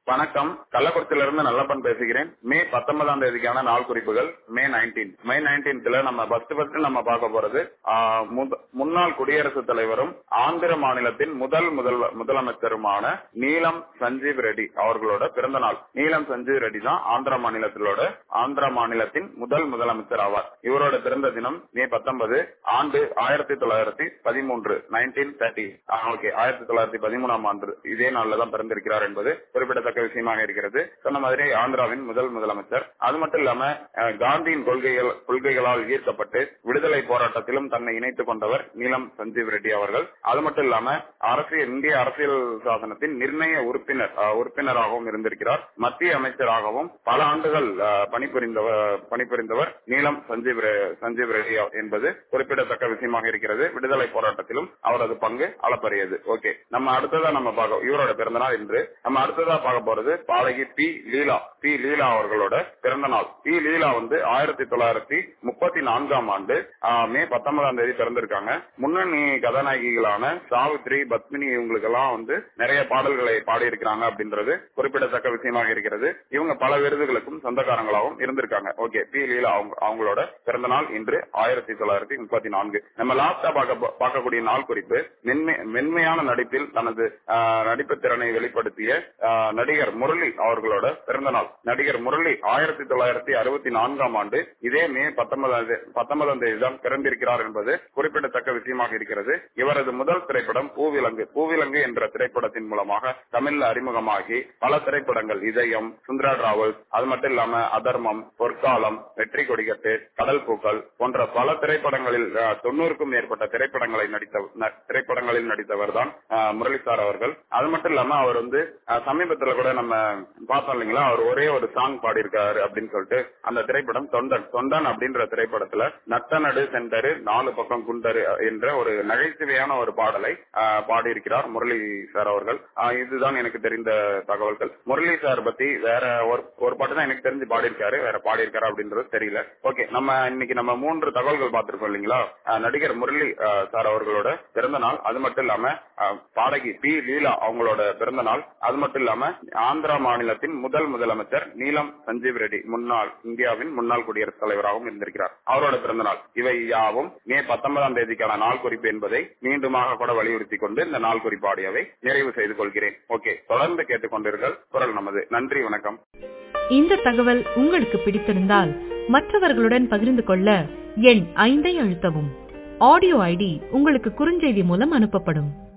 வணக்கம் கள்ளக்குறிச்சியிலிருந்து நல்லப்பன் பேசுகிறேன் மே பத்தொன்பதாம் தேதிக்கான நாள் குறிப்புகள் மே நைன்டீன் மே நைன்டீன்த்ல நம்ம ஃபர்ஸ்ட் ஃபர்ஸ்ட் நம்ம பார்க்க போறது ஆஹ், முத- முன்னாள் குடியரசுத் தலைவரும் ஆந்திர மாநிலத்தின் முதல் முதல் முதலமைச்சருமான நீலம் சஞ்சீவ் ரெட்டி அவர்களோட பிறந்த நாள் நீலம் சஞ்சீவ் ரெட்டி தான் ஆந்திர மாநிலத்திலோட ஆந்திர மாநிலத்தின் முதல் முதலமைச்சர் ஆவார் இவரோட பிறந்த தினம் மே பத்தொன்பது ஆண்டு ஆயிரத்தி தொள்ளாயிரத்தி பதிமூன்று நைன்டீன் தேர்ட்டி ஓகே ஆயிரத்தி தொள்ளாயிரத்தி பதிமூணாம் ஆண்டு இதே நாள்ல தான் பிறந்திருக்கிறார் என்பது குறிப்பிடத்தக்க விஷயமாக இருக்கிறது சொன்ன மாதிரி ஆந்திராவின் முதல் முதலமைச்சர் அது மட்டும் இல்லாம அஹ், காந்தியின் கொள்கைகள் கொள்கைகளால் ஈர்க்கப்பட்டு விடுதலை போராட்டத்திலும் தன்னை இணைத்துக் கொண்டவர் நீலம் சஞ்சீவ் ரெட்டி அவர்கள் அது மட்டும் இல்லாம அரசியல் இந்திய அரசியல் சாசனத்தின் நிர்ணய உறுப்பினர் அஹ், உறுப்பினராகவும் இருந்திருக்கிறார் மத்திய அமைச்சராகவும் பல ஆண்டுகள் அஹ், பணிபுரிந்தவர் பணிபுரிந்தவர் நீலம் சஞ்சீவ் ரெ- சஞ்சீவ் ரெட்டி என்பது குறிப்பிடத்தக்க விஷயமாக இருக்கிறது விடுதலை போராட்டத்திலும் அவரது பங்கு அளப்பரியது ஓகே நம்ம அடுத்ததா நம்ம பார்க்க இவரோட பிறந்தநாள் இன்று நம்ம அடுத்ததா பார்க்க போறது பாடகி பி லீலா பி லீலா அவர்களோட பிறந்த நாள் பி லீலா வந்து ஆயிரத்தி தொள்ளாயிரத்தி முப்பத்தி நான்காம் ஆண்டு ஆஹ், மே பத்தொன்பதாம் தேதி பிறந்திருக்காங்க முன்னணி கதாநாயகிகளான சாவித்ரி பத்மினி இவங்களுக்கெல்லாம் வந்து நிறைய பாடல்களை பாடியிருக்கிறாங்க அப்படின்றது குறிப்பிடத்தக்க விஷயமாக இருக்கிறது இவங்க பல விருதுகளுக்கும் சொந்தக்காரங்களாகவும் இருந்திருக்காங்க ஓகே பி லீலா அவங்க அவங்களோட பிறந்த நாள் இன்று ஆயிரத்தி தொள்ளாயிரத்தி முப்பத்தி நான்கு நம்ம லாஸ்டா பார்க்க பார்க்கக்கூடிய நாள் குறிப்பு மென்மை மென்மையான நடிப்பில் தனது ஆஹ், நடிப்பு திறனை வெளிப்படுத்திய ஆஹ், நடிகர் முரளி அவர்களோட பிறந்த நாள் நடிகர் முரளி ஆயிரத்தி தொள்ளாயிரத்தி அறுபத்தி நான்காம் ஆண்டு இதே மே பத்தொன்பதாம் தே- பத்தொன்பதாம் தேதி தான் பிறந்திருக்கிறார் என்பது குறிப்பிடத்தக்க விஷயமாக இருக்கிறது இவரது முதல் திரைப்படம் பூவிலங்கு பூவிலங்கு என்ற திரைப்படத்தின் மூலமாக தமிழ்ல அறிமுகமாகி பல திரைப்படங்கள் இதயம் சுந்தரா டிராவல்ஸ் அது மட்டும் இல்லாம அதர்மம் பொற்காலம் வெற்றி கொடிகட்டு கடல் பூக்கள் போன்ற பல திரைப்படங்களில் அஹ், தொண்ணூறுக்கும் மேற்பட்ட திரைப்படங்களை நடித்த ந- திரைப்படங்களில் நடித்தவர் தான் அஹ், முரளி சார் அவர்கள் அது மட்டும் இல்லாம அவர் வந்து அஹ், சமீபத்துல கூட நம்ம பார்த்தோம் இல்லைங்களா அவர் ஒரே ஒரு சாங் பாடியிருக்காரு அப்படின்னு சொல்லிட்டு அந்த திரைப்படம் தொண்டன் தொண்டன் அப்படின்ற திரைப்படத்துல நட்ட நடு சென்டரு நாலு பக்கம் குண்டரு என்ற ஒரு நகைச்சுவையான ஒரு பாடலை அஹ், பாடியிருக்கிறார் முரளி சார் அவர்கள் அஹ், இதுதான் எனக்கு தெரிந்த தகவல்கள் முரளி சார் பத்தி வேற ஒரு ஒரு பாட்டு தான் எனக்கு தெரிஞ்சு பாடியிருக்காரு வேற பாடியிருக்காரு அப்படின்றது தெரியல ஓகே நம்ம இன்னைக்கு நம்ம மூன்று தகவல்கள் பார்த்திருக்கோம் இல்லைங்களா அஹ், நடிகர் முரளி அஹ், சார் அவர்களோட பிறந்த நாள் அது மட்டும் இல்லாம அஹ், பாடகி பி லீலா அவங்களோட பிறந்த நாள் அது மட்டும் இல்லாம ஆந்திரா மாநிலத்தின் முதல் முதலமைச்சர் நீலம் சஞ்சீவ் ரெட்டி முன்னாள் இந்தியாவின் முன்னாள் குடியரசுத் தலைவராகவும் இருந்திருக்கிறார் அவரோட பிறந்த நாள் இவை யாவும் மே பத்தொன்பதாம் தேதிக்கான நாள் குறிப்பு என்பதை மீண்டுமாக கூட வலியுறுத்தி கொண்டு இந்த நாள் குறிப்பு ஆடியோவை நிறைவு செய்து கொள்கிறேன் ஓகே தொடர்ந்து கேட்டுக்கொண்டீர்கள் குரல் நமது நன்றி வணக்கம் இந்த தகவல் உங்களுக்கு பிடித்திருந்தால் மற்றவர்களுடன் பகிர்ந்து கொள்ள எண் ஐந்தை அழுத்தவும் ஆடியோ ஐடி உங்களுக்கு குறுஞ்செய்தி மூலம் அனுப்பப்படும்